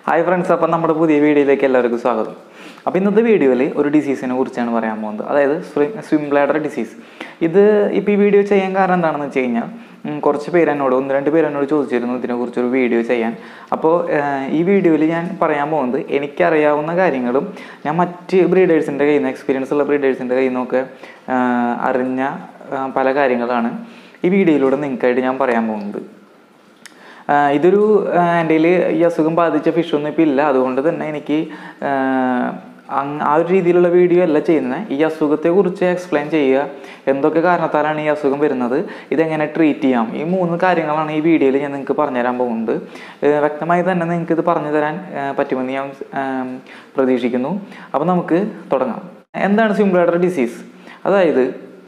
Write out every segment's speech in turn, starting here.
hi friends അപ്പം നമ്മുടെ പുതിയ വീഡിയോയിലേക്ക് എല്ലാവർക്കും സ്വാഗതം അപ്പോൾ ഇന്നത്തെ വീഡിയോയിൽ ഒരു ഡിസീസിനെ കുറിച്ചാണ് പറയാൻ പോകുന്നത് അതായത് സ്വിം ബ്ലാഡർ ഡിസീസ് ഇത് ഇപ്പോൾ ഈ വീഡിയോ ചെയ്യാൻ കാരണം എന്താണെന്ന് വെച്ച് കഴിഞ്ഞാൽ ഉം, കുറച്ച് പേര് എന്നോട് ഒന്ന് രണ്ട് പേര് എന്നോട് ചോദിച്ചിരുന്നു ഇതിനെക്കുറിച്ചൊരു വീഡിയോ ചെയ്യാൻ അപ്പോൾ ഏഹ്, ഈ വീഡിയോയിൽ ഞാൻ പറയാൻ പോകുന്നത് എനിക്കറിയാവുന്ന കാര്യങ്ങളും ഞാൻ മറ്റ് ബ്രീഡേഴ്സിൻ്റെ കയ്യിൽ നിന്ന് എക്സ്പീരിയൻസ് ഉള്ള ബ്രീഡേഴ്സിൻ്റെ കയ്യിൽ നിന്നൊക്കെ ഏഹ്, അറിഞ്ഞ ഏഹ്, പല കാര്യങ്ങളാണ് ഈ വീഡിയോയിലൂടെ നിങ്ങൾക്കായിട്ട് ഞാൻ പറയാൻ പോകുന്നത് ആഹ് ഇതൊരു ആഹ് എൻ്റെ കയ്യിൽ ഈ അസുഖം ബാധിച്ച ഫിഷൊന്നും ഇപ്പം ഇല്ല അതുകൊണ്ട് തന്നെ എനിക്ക് ആഹ് അങ് ആ ഒരു രീതിയിലുള്ള വീഡിയോ അല്ല ചെയ്യുന്നത് ഈ അസുഖത്തെക്കുറിച്ച് എക്സ്പ്ലെയിൻ ചെയ്യുക എന്തൊക്കെ കാരണത്താലാണ് ഈ അസുഖം വരുന്നത് ഇതെങ്ങനെ ട്രീറ്റ് ചെയ്യാം ഈ മൂന്ന് കാര്യങ്ങളാണ് ഈ വീഡിയോയിൽ ഞാൻ നിങ്ങൾക്ക് പറഞ്ഞുതരാൻ പോകുന്നത് ആഹ് വ്യക്തമായി തന്നെ നിങ്ങൾക്ക് ഇത് പറഞ്ഞു തരാൻ ആഹ് പറ്റുമെന്ന് ഞാൻ ആം, പ്രതീക്ഷിക്കുന്നു അപ്പോൾ നമുക്ക് തുടങ്ങാം എന്താണ് സിംബ്ലാഡർ ഡിസീസ് അതായത്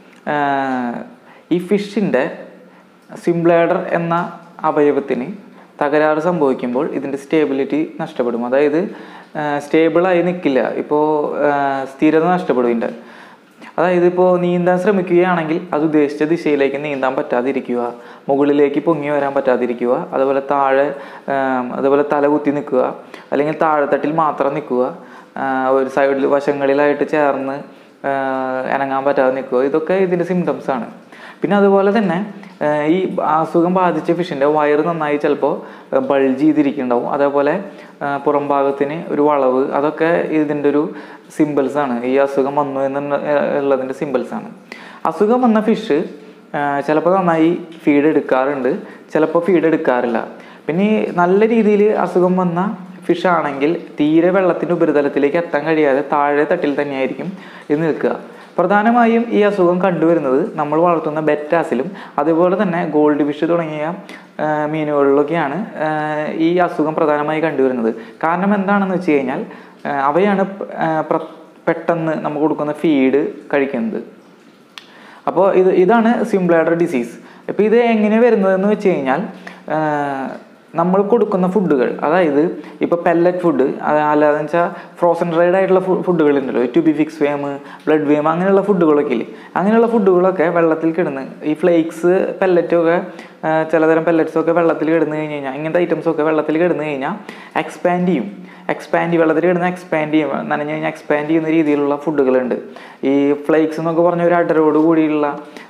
ആഹ് ഈ ഫിഷിൻ്റെ സിംബ്ലാഡർ എന്ന അവയവത്തിന് തകരാറ് സംഭവിക്കുമ്പോൾ ഇതിൻ്റെ സ്റ്റേബിലിറ്റി നഷ്ടപ്പെടും അതായത് സ്റ്റേബിളായി നിൽക്കില്ല ഇപ്പോൾ സ്ഥിരത നഷ്ടപ്പെടും ഇതിൻ്റെ അതായത് ഇപ്പോൾ നീന്താൻ ശ്രമിക്കുകയാണെങ്കിൽ അത് ഉദ്ദേശിച്ച ദിശയിലേക്ക് നീന്താൻ പറ്റാതിരിക്കുക മുകളിലേക്ക് പൊങ്ങി വരാൻ പറ്റാതിരിക്കുക അതുപോലെ താഴെ ആം, അതുപോലെ തല കുത്തി നിൽക്കുക അല്ലെങ്കിൽ താഴെത്തട്ടിൽ മാത്രം നിൽക്കുക ആ, ഒരു സൈഡിൽ വശങ്ങളിലായിട്ട് ചേർന്ന് ആ, അനങ്ങാൻ പറ്റാതെ നിൽക്കുക ഇതൊക്കെ ഇതിൻ്റെ സിംറ്റംസ് ആണ് പിന്നെ അതുപോലെ തന്നെ ആ, ഈ അസുഖം ബാധിച്ച ഫിഷിൻ്റെ വയറ് നന്നായി ചിലപ്പോൾ ബൾജ് ചെയ്തിരിക്കുന്നുണ്ടാവും അതേപോലെ ആ, പുറം ഭാഗത്തിന് ഒരു വളവ് അതൊക്കെ ഇതിൻ്റെ ഒരു സിമ്പിൾസ് ആണ് ഈ അസുഖം വന്നു എന്ന് ഉള്ളതിൻ്റെ സിമ്പിൾസ് ആണ് അസുഖം വന്ന ഫിഷ് ചിലപ്പോൾ നന്നായി ഫീഡ് എടുക്കാറുണ്ട് ചിലപ്പോൾ ഫീഡ് എടുക്കാറില്ല പിന്നെ ഈ നല്ല രീതിയിൽ അസുഖം വന്ന ഫിഷ് ആണെങ്കിൽ തീരെ വെള്ളത്തിൻ്റെ ഉപരിതലത്തിലേക്ക് എത്താൻ കഴിയാതെ താഴെ തട്ടിൽ തന്നെയായിരിക്കും ഇത് നിൽക്കുക പ്രധാനമായും ഈ അസുഖം കണ്ടുവരുന്നത് നമ്മൾ വളർത്തുന്ന ബെറ്റാസിലും അതുപോലെ തന്നെ ഗോൾഡ് ഫിഷ് തുടങ്ങിയ ആ, മീനുകളിലൊക്കെയാണ് ആ, ഈ അസുഖം പ്രധാനമായി കണ്ടുവരുന്നത് കാരണം എന്താണെന്ന് വെച്ച് കഴിഞ്ഞാൽ ആ, അവയാണ് പ- ആ, പ്ര- പെട്ടെന്ന് നമുക്ക് കൊടുക്കുന്ന ഫീഡ് കഴിക്കുന്നത് അപ്പോൾ ഇത് ഇതാണ് സിംബ്ലാഡർ ഡിസീസ് ഇപ്പോൾ ഇത് എങ്ങനെ വരുന്നതെന്ന് വെച്ച് കഴിഞ്ഞാൽ ആ, നമ്മൾ കൊടുക്കുന്ന ഫുഡുകൾ അതായത് ഇപ്പോൾ പെല്ലറ്റ് ഫുഡ് അല്ലാതെ വെച്ചാൽ ഫ്രോസൺ ഡ്രൈഡ് ആയിട്ടുള്ള ഫുഡുകൾ ഉണ്ടല്ലോ ട്യൂബി ഫിക്സ് വേം ബ്ലഡ് വേം അങ്ങനെയുള്ള ഫുഡുകളൊക്കെ ഇല്ലേ അങ്ങനെയുള്ള ഫുഡുകളൊക്കെ വെള്ളത്തിൽ കിടന്ന് ഈ ഫ്ലേക്സ് പെല്ലറ്റൊക്കെ ചിലതരം പെല്ലറ്റ്സ് ഒക്കെ വെള്ളത്തിൽ കിടന്ന് കഴിഞ്ഞ് കഴിഞ്ഞാൽ ഇങ്ങനത്തെ ഐറ്റംസ് ഒക്കെ വെള്ളത്തിൽ കിടന്ന് കഴിഞ്ഞാൽ എക്സ്പാൻഡ് ചെയ്യും എക്സ്പാൻഡ് വെള്ളത്തിൽ കിടന്ന് എക്സ്പാൻഡ് ചെയ്യും നനഞ്ഞു കഴിഞ്ഞാൽ എക്സ്പാൻഡ് ചെയ്യുന്ന രീതിയിലുള്ള ഫുഡുകളുണ്ട് ഈ ഫ്ലേക്സ് എന്നൊക്കെ പറഞ്ഞ ഒരു അടരോട് കൂടിയുള്ള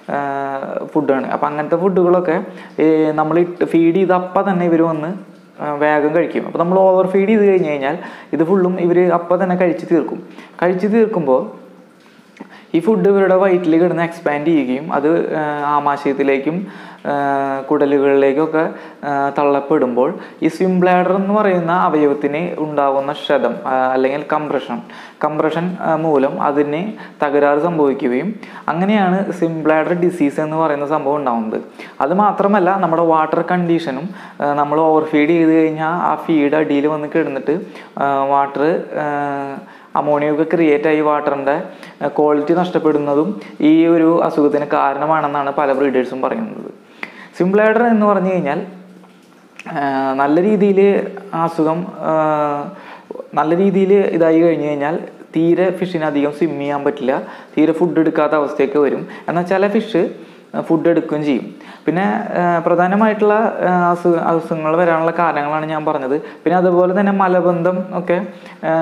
ഫുഡാണ് അപ്പം അങ്ങനത്തെ ഫുഡുകളൊക്കെ നമ്മൾ ഇട്ട് ഫീഡ് ചെയ്ത് അപ്പം തന്നെ ഇവർ വന്ന് ആ, വേഗം കഴിക്കും അപ്പോൾ നമ്മൾ ഓവർ ഫീഡ് ചെയ്ത് കഴിഞ്ഞ് കഴിഞ്ഞാൽ ഇത് ഫുള്ളും ഇവർ അപ്പം തന്നെ കഴിച്ച് തീർക്കും കഴിച്ച് തീർക്കുമ്പോൾ ഈ ഫുഡ് ഇവരുടെ വയറ്റിൽ കിടന്ന് എക്സ്പാൻഡ് ചെയ്യുകയും അത് ആ, ആമാശയത്തിലേക്കും ആ, കുടലുകളിലേക്കൊക്കെ ആ, തള്ളപ്പെടുമ്പോൾ ഈ സ്വിം ബ്ലാഡർ എന്ന് പറയുന്ന അവയവത്തിന് ഉണ്ടാകുന്ന ക്ഷതം ആ, അല്ലെങ്കിൽ കംപ്രഷൻ കംപ്രഷൻ ആ, മൂലം അതിന് തകരാറ് സംഭവിക്കുകയും അങ്ങനെയാണ് സിം ബ്ലാഡർ ഡിസീസ് എന്ന് പറയുന്ന സംഭവം ഉണ്ടാകുന്നത് അത് മാത്രമല്ല നമ്മുടെ വാട്ടർ കണ്ടീഷനും നമ്മൾ ഓവർ ഫീഡ് ചെയ്ത് കഴിഞ്ഞാൽ ആ ഫീഡ് അടിയിൽ വന്ന് കിടന്നിട്ട് വാട്ടർ അമോണിയൊക്കെ ക്രിയേറ്റ് ആയി വാട്ടറിൻ്റെ ക്വാളിറ്റി നഷ്ടപ്പെടുന്നതും ഈ ഒരു അസുഖത്തിന് കാരണമാണെന്നാണ് പല ബ്രീഡേഴ്സും പറയുന്നത് സിംബ്ലാഡർ എന്ന് പറഞ്ഞു കഴിഞ്ഞാൽ ആ, നല്ല രീതിയിൽ അസുഖം ആ, നല്ല രീതിയിൽ ഇതായി കഴിഞ്ഞു കഴിഞ്ഞാൽ തീരെ ഫിഷിന് അധികം സ്വിം ചെയ്യാൻ പറ്റില്ല തീരെ ഫുഡ് എടുക്കാത്ത അവസ്ഥയൊക്കെ വരും എന്നാൽ ചില ഫിഷ് ഫുഡ് എടുക്കുകയും ചെയ്യും പിന്നെ ആ, പ്രധാനമായിട്ടുള്ള ആ, അസുഖ അസുഖങ്ങൾ വരാനുള്ള കാരണങ്ങളാണ് ഞാൻ പറഞ്ഞത് പിന്നെ അതുപോലെ തന്നെ മലബന്ധം ഒക്കെ ആ,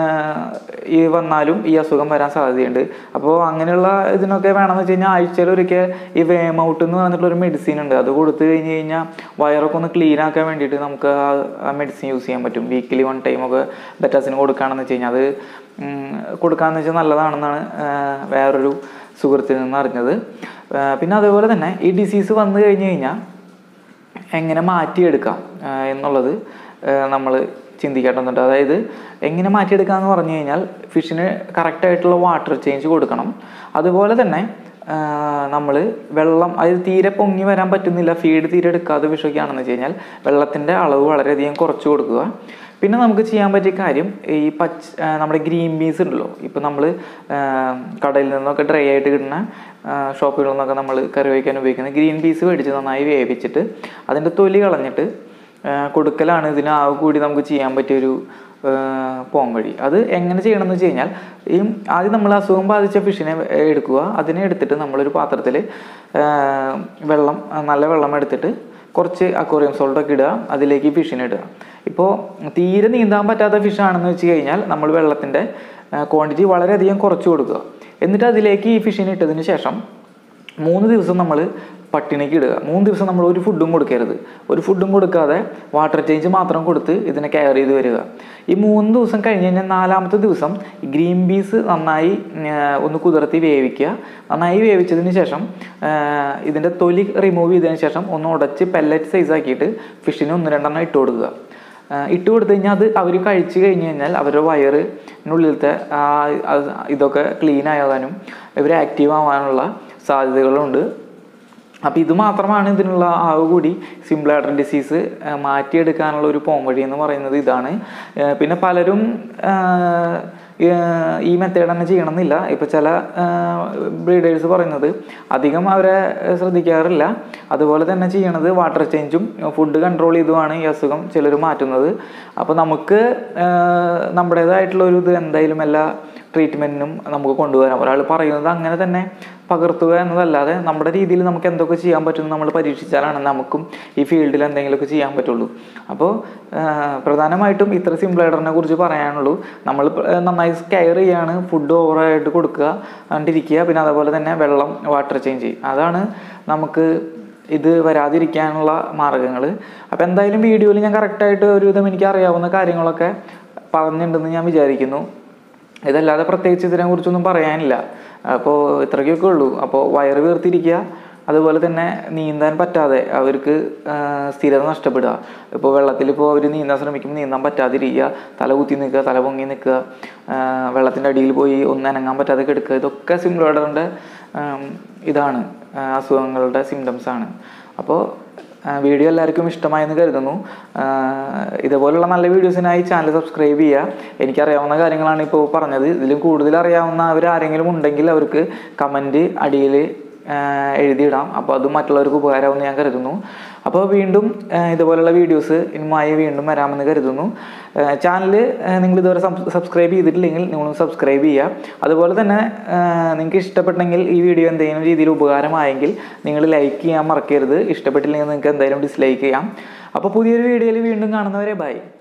ഈ വന്നാലും ഈ അസുഖം വരാൻ സാധ്യതയുണ്ട് അപ്പോൾ അങ്ങനെയുള്ള ഇതിനൊക്കെ വേണമെന്ന് വെച്ച് കഴിഞ്ഞാൽ ആഴ്ചയിൽ ഒരിക്കൽ ഈ വേമൗട്ട് എന്ന് പറഞ്ഞിട്ടുള്ള ഒരു മെഡിസിൻ ഉണ്ട് അത് കൊടുത്തു കഴിഞ്ഞ് കഴിഞ്ഞാൽ വയറൊക്കെ ഒന്ന് ക്ലീൻ ആക്കാൻ വേണ്ടിയിട്ട് നമുക്ക് ആ- ആ മെഡിസിൻ യൂസ് ചെയ്യാൻ പറ്റും വീക്കിലി വൺ ടൈം ഒക്കെ ബെറ്റാസിന് കൊടുക്കുകയാണെന്ന് വെച്ച് കഴിഞ്ഞാൽ അത് ഉം, കൊടുക്കാന്ന് വെച്ചാൽ നല്ലതാണെന്നാണ് ആ, വേറൊരു സുഹൃത്തിൽ നിന്ന് അറിഞ്ഞത് ആ, പിന്നെ അതുപോലെ തന്നെ ഈ ഡിസീസ് വന്നു കഴിഞ്ഞ് കഴിഞ്ഞാൽ എങ്ങനെ മാറ്റിയെടുക്കാം ആ, എന്നുള്ളത് നമ്മൾ ചിന്തിക്കേണ്ടതുണ്ട് അതായത് എങ്ങനെ മാറ്റിയെടുക്കാം എന്ന് പറഞ്ഞു കഴിഞ്ഞാൽ ഫിഷിന് കറക്റ്റായിട്ടുള്ള വാട്ടർ ചേഞ്ച് കൊടുക്കണം അതുപോലെ തന്നെ നമ്മൾ വെള്ളം അതായത് തീരെ പൊങ്ങി വരാൻ പറ്റുന്നില്ല ഫീഡ് തീരെ എടുക്കാതെ വിഷയൊക്കെയാണെന്ന് വെച്ച് കഴിഞ്ഞാൽ വെള്ളത്തിൻ്റെ അളവ് വളരെയധികം കുറച്ച് കൊടുക്കുക പിന്നെ നമുക്ക് ചെയ്യാൻ പറ്റിയ കാര്യം ഈ പച്ച ആ, നമ്മുടെ ഗ്രീൻ പീസ് ഉണ്ടല്ലോ ഇപ്പം നമ്മൾ കടയിൽ നിന്നൊക്കെ ഡ്രൈ ആയിട്ട് കിട്ടുന്ന ആ, ഷോപ്പുകളിൽ നിന്നൊക്കെ നമ്മൾ കറി വയ്ക്കാൻ ഉപയോഗിക്കുന്ന ഗ്രീൻ പീസ് മേടിച്ച് നന്നായി വേവിച്ചിട്ട് അതിൻ്റെ തൊലി കളഞ്ഞിട്ട് ആ, കൊടുക്കലാണ് ഇതിന് ആകെ കൂടി നമുക്ക് ചെയ്യാൻ പറ്റിയൊരു ആ, പോം വഴി അത് എങ്ങനെ ചെയ്യണമെന്ന് വെച്ച് കഴിഞ്ഞാൽ ഈ ആദ്യം നമ്മൾ അസുഖം ബാധിച്ച ഫിഷിനെ എടുക്കുക അതിനെ എടുത്തിട്ട് നമ്മളൊരു പാത്രത്തിൽ വെള്ളം ആ, നല്ല വെള്ളം എടുത്തിട്ട് കുറച്ച് അക്വേറിയം സോൾട്ടൊക്കെ ഇടുക അതിലേക്ക് ഫിഷിനെ ഇടുക ഇപ്പോൾ തീരെ നീന്താൻ പറ്റാത്ത ഫിഷ് ആണെന്ന് വെച്ച് കഴിഞ്ഞാൽ നമ്മൾ വെള്ളത്തിൻ്റെ ക്വാണ്ടിറ്റി വളരെയധികം കുറച്ച് കൊടുക്കുക എന്നിട്ട് അതിലേക്ക് ഈ ഫിഷിനെ ഇട്ടതിന് ശേഷം മൂന്ന് ദിവസം നമ്മൾ പട്ടിണിക്ക് ഇടുക മൂന്ന് ദിവസം നമ്മൾ ഒരു ഫുഡും കൊടുക്കരുത് ഒരു ഫുഡും കൊടുക്കാതെ വാട്ടർ ചേഞ്ച് മാത്രം കൊടുത്ത് ഇതിനെ കെയർ ചെയ്ത് വരിക ഈ മൂന്ന് ദിവസം കഴിഞ്ഞ് കഴിഞ്ഞാൽ നാലാമത്തെ ദിവസം ഈ ഗ്രീൻ പീസ് നന്നായി ആ, ഒന്ന് കുതിർത്തി വേവിക്കുക നന്നായി വേവിച്ചതിന് ശേഷം ആ, ഇതിൻ്റെ തൊലി റിമൂവ് ചെയ്തതിന് ശേഷം ഒന്ന് ഉടച്ച് പെല്ലറ്റ് സൈസ് ആക്കിയിട്ട് ഫിഷിന് ഒന്ന് രണ്ടെണ്ണം ഇട്ട് കൊടുക്കുക ആ, ഇട്ട് കൊടുത്തു കഴിഞ്ഞാൽ അത് അവർ കഴിച്ചു കഴിഞ്ഞ് കഴിഞ്ഞാൽ അവരുടെ വയറിനുള്ളിലത്തെ ആ, അത് ഇതൊക്കെ ക്ലീൻ ആകാനും ഇവർ ആക്റ്റീവ് ആവാനുള്ള സാധ്യതകളുണ്ട് അപ്പോൾ ഇത് മാത്രമാണ് ഇതിനുള്ള ആവ് കൂടി സിംപ്ലാഡർ ഡിസീസ് മാറ്റിയെടുക്കാനുള്ള ഒരു പോംവഴി എന്ന് പറയുന്നത് ഇതാണ് ആ, പിന്നെ പലരും ആ, ഏർ ഈ മെത്തേഡ് തന്നെ ചെയ്യണമെന്നില്ല ഇപ്പോൾ ചില ബ്രീഡേഴ്സ് പറയുന്നത് അധികം അവരെ ശ്രദ്ധിക്കാറില്ല അതുപോലെ തന്നെ ചെയ്യണത് വാട്ടർ ചേഞ്ചും ഫുഡ് കൺട്രോൾ ചെയ്തുമാണ് ഈ അസുഖം ചിലർ മാറ്റുന്നത് അപ്പോൾ നമുക്ക് ഏർ നമ്മുടേതായിട്ടുള്ള ഒരു ഇത് എന്തായാലും എല്ലാ ട്രീറ്റ്മെൻറ്റിനും നമുക്ക് കൊണ്ടുവരാം ഒരാൾ പറയുന്നത് അങ്ങനെ തന്നെ പകർത്തുക എന്നതല്ലാതെ നമ്മുടെ രീതിയിൽ നമുക്ക് എന്തൊക്കെ ചെയ്യാൻ പറ്റുമെന്ന് നമ്മൾ പരീക്ഷിച്ചാലാണ് നമുക്കും ഈ ഫീൽഡിൽ എന്തെങ്കിലുമൊക്കെ ചെയ്യാൻ പറ്റുള്ളൂ അപ്പോൾ പ്രധാനമായിട്ടും ഇത്ര സിംപ്ലൈഡറിനെ കുറിച്ച് പറയാനുള്ളൂ നമ്മൾ നന്നായി കെയർ ചെയ്യാണ് ഫുഡ് ഓവറായിട്ട് കൊടുക്കുക കണ്ടിരിക്കുക പിന്നെ അതേപോലെ തന്നെ വെള്ളം വാട്ടർ ചേഞ്ച് ചെയ്യും അതാണ് നമുക്ക് ഇത് വരാതിരിക്കാനുള്ള മാർഗങ്ങൾ അപ്പോൾ എന്തായാലും വീഡിയോയിൽ ഞാൻ കറക്റ്റായിട്ട് ഒരുവിധം എനിക്ക് അറിയാവുന്ന കാര്യങ്ങളൊക്കെ പറഞ്ഞിട്ടുണ്ടെന്ന് ഞാൻ വിചാരിക്കുന്നു ഇതല്ലാതെ പ്രത്യേകിച്ച് ഇതിനെക്കുറിച്ചൊന്നും പറയാനില്ല അപ്പോൾ ഇത്രയ്ക്കൊക്കെ ഉള്ളൂ അപ്പോൾ വയറ് വീർത്തിരിക്കുക അതുപോലെ തന്നെ നീന്താൻ പറ്റാതെ അവർക്ക് ആ, സ്ഥിരത നഷ്ടപ്പെടുക ഇപ്പോൾ വെള്ളത്തിൽ ഇപ്പോൾ അവർ നീന്താൻ ശ്രമിക്കുമ്പോൾ നീന്താൻ പറ്റാതിരിക്കുക തല കുത്തി നിൽക്കുക തല പൊങ്ങി നിൽക്കുക വെള്ളത്തിൻ്റെ അടിയിൽ പോയി ഒന്ന് അനങ്ങാൻ പറ്റാതെ കിടക്കുക ഇതൊക്കെ സിംപ്ലോഡറിൻ്റെ ഇതാണ് ആ, അസുഖങ്ങളുടെ സിംറ്റംസ് ആണ് അപ്പോൾ വീഡിയോ എല്ലാവർക്കും ഇഷ്ടമായെന്ന് കരുതുന്നു ആ, ഇതുപോലുള്ള നല്ല വീഡിയോസിനായി ചാനൽ സബ്സ്ക്രൈബ് ചെയ്യുക എനിക്കറിയാവുന്ന കാര്യങ്ങളാണ് ഇപ്പോൾ പറഞ്ഞത് ഇതിലും കൂടുതൽ അറിയാവുന്നവർ ആരെങ്കിലും ഉണ്ടെങ്കിൽ അവർക്ക് കമൻറ്റ് അടിയിൽ എഴുതിയിടാം അപ്പോൾ അത് മറ്റുള്ളവർക്ക് ഉപകാരമാവുമെന്ന് ഞാൻ കരുതുന്നു അപ്പോൾ വീണ്ടും ആ, ഇതുപോലുള്ള വീഡിയോസ് ഇനുമായി വീണ്ടും വരാമെന്ന് കരുതുന്നു ചാനൽ നിങ്ങൾ ഇതുവരെ സബ്സ്ക്രൈബ് ചെയ്തിട്ടില്ലെങ്കിൽ നിങ്ങൾ സബ്സ്ക്രൈബ് ചെയ്യുക അതുപോലെ തന്നെ ആ, നിങ്ങൾക്ക് ഇഷ്ടപ്പെട്ടെങ്കിൽ ഈ വീഡിയോ എന്തെങ്കിലും രീതിയിൽ ഉപകാരമായെങ്കിൽ നിങ്ങൾ ലൈക്ക് ചെയ്യാൻ മറക്കരുത് ഇഷ്ടപ്പെട്ടില്ലെങ്കിൽ നിങ്ങൾക്ക് എന്തായാലും ഡിസ്ലൈക്ക് ചെയ്യാം അപ്പോൾ പുതിയൊരു വീഡിയോയിൽ വീണ്ടും കാണുന്നവരെ ബൈ